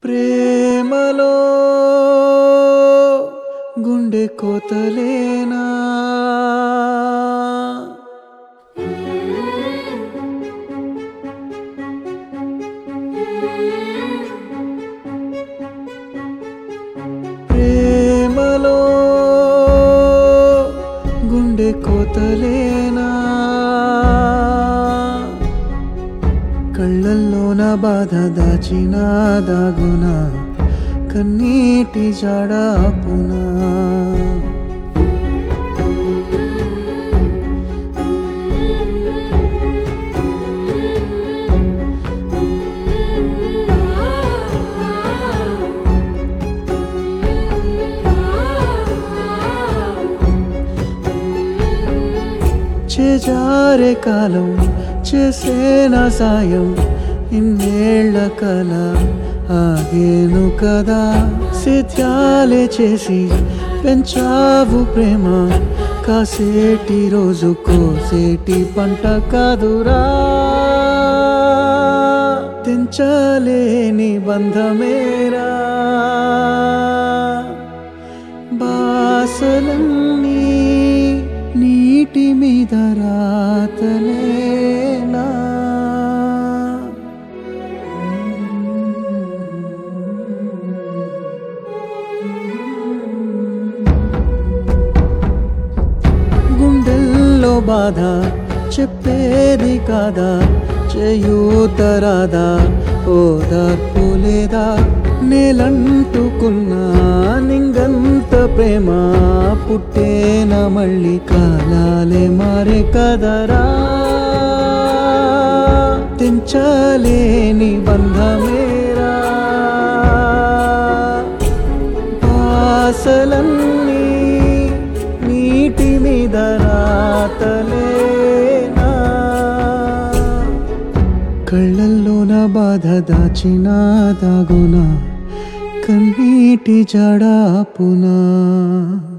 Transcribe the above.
ప్రేమలో గుండె కోతలేనా ప్రేమలో గుండె కోతలేనా కళ్ళల్లోన బాధ దాచిన దాగున కన్నీటి జడాపునా చేజారే కాలం చేసేన సాయం ఇన్నేళ్ల కల ఆగేను కదా సిత్యాలే చేసి పెంచావు ప్రేమ కాసేటి రోజు కోసేటి పంట కాదురా తెంచలేని బంధమేరా బాసలన్నీ నీటి మీద రాతలేనా గుండెల్లో బాధ చెప్పేది కాదా చేయూతరాదా ఓదార్పు లేదా నేలంటుకున్నా నింగంత ప్రేమ పుట్టేన మళ్ళీ కాలాలే మారే కదరా తెంచలేని బంధమేరా ఆశలన్నీ నీటి మీద రాతలేనా కళ్ళల్లోన బాధ దాచిన దాగున కన్నీటి జడాపునా